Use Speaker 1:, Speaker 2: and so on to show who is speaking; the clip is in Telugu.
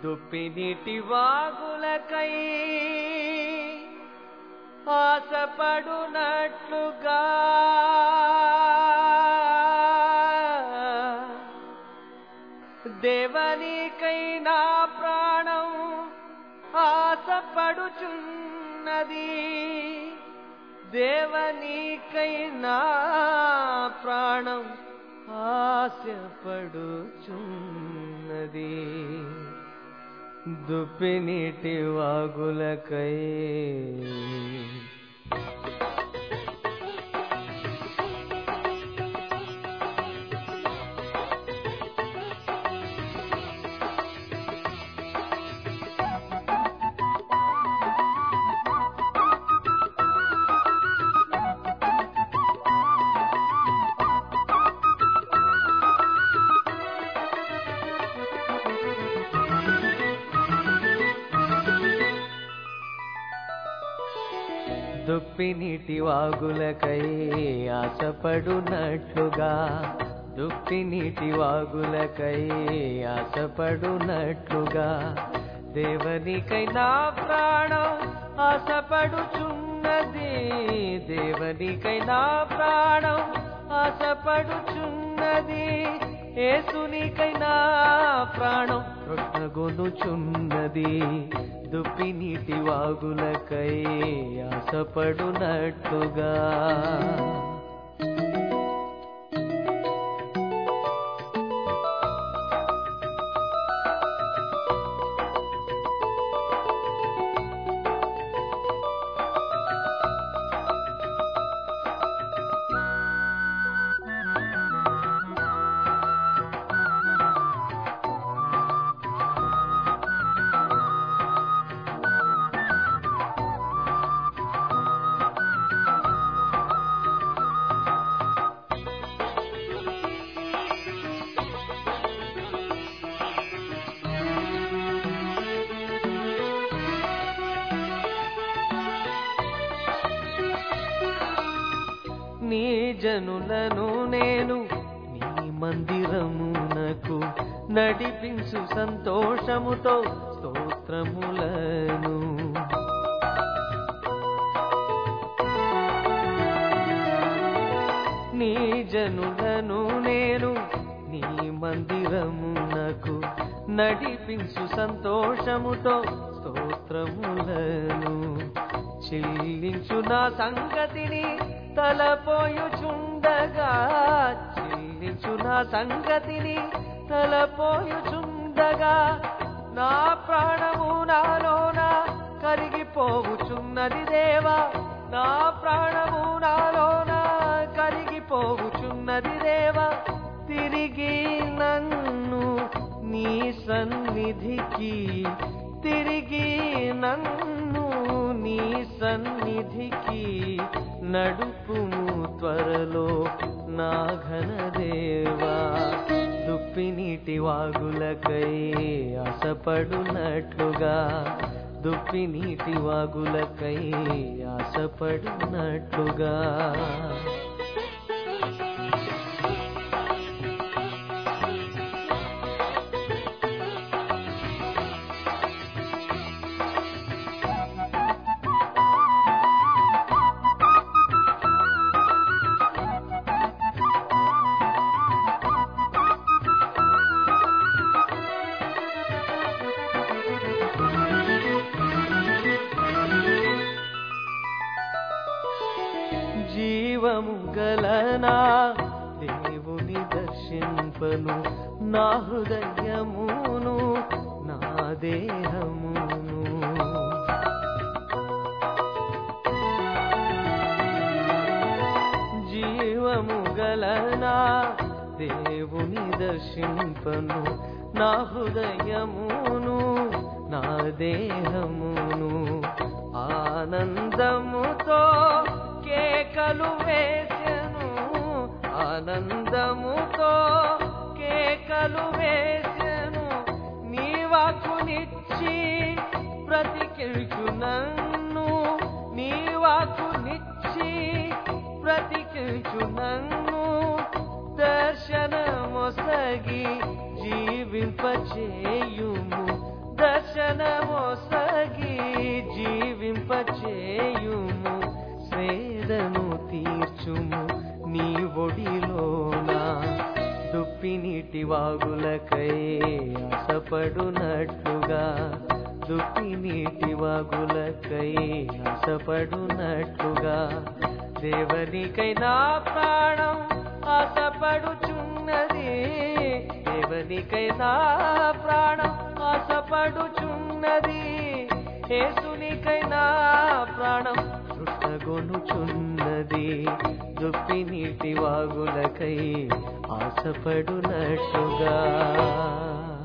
Speaker 1: దుప్పినీటి వాగులకై ఆశపడునట్లుగా దేవనికై నా ప్రాణం ఆశపడుచున్నది దేవనికై నా ప్రాణం ఆశపడుచున్నది దుప్పినీటి వాగులకై దుప్పినీటి వాగులకై ఆశపడునట్లుగా దుప్పినీటి వాగులకై ఆశపడునట్లుగా దేవనికై నా ప్రాణం ఆశపడుచున్నది దేవనికై నా ప్రాణం ఆశపడుచున్నది ఏసునికై నా ప్రాణం కృష్ణగొనుచున్నది దుప్పినీటి వాగులకై ఆశపడునట్లుగా నీ జనులను నేను నీ మందిరమునకు నడిపించు సంతోషముతో స్తోత్రములను నీ జనులను నేను నీ మందిరమునకు నడిపించు సంతోషముతో స్తోత్రములను చెల్లించు నా సంగతిని తలపోయుచుండగా చెల్లించు నా సంగతిని తలపోయుచుండగా నా ప్రాణము నాలోన కరిగిపోవుచున్నది దేవా నా ప్రాణము నాలోన కరిగిపోవుచున్నది దేవా తిరిగి నన్ను నీ సన్నిధికి తిరిగి నన్ను నీ సన్నిధికి నడుపుము త్వరలో నా ఘనదేవా దుప్పినీటి వాగులకై ఆశపడునట్లుగా దుప్పినీటి వాగులకై ఆశపడునట్లుగా జీవము గలనా దేవుని దర్శింపను నా హృదయమును నా దేహమును జీవము గలనా దేవుని దర్శింపను నా హృదయమును నా దేహమును ఆనందముతో కేకలు వేసెను ఆనందముతో కేకలు వేసెను నీ వాకునిచ్చి బ్రతికించు నన్ను నీ వాకునిచ్చి బ్రతికించు నన్ను దర్శనమొసగి జీవింపచేయుము దర్శనమొసగి జీవింపచేయుము స్వేదను తీర్చుము నీ ఒడిలోనా దుప్పి నీటి వాగులకై ఆశపడునట్లుగా దుప్పి నీటి వాగులకై ఆశపడునట్లుగా దేవనికై నా ప్రాణం ఆశపడుచున్నది దేవనికై నా ప్రాణం ఆశపడుచున్నది యేసునికై నా ప్రాణం చుట్టగొనుచున్నది దుప్పి నీటి వాగులకై ఆశపడునట్టుగా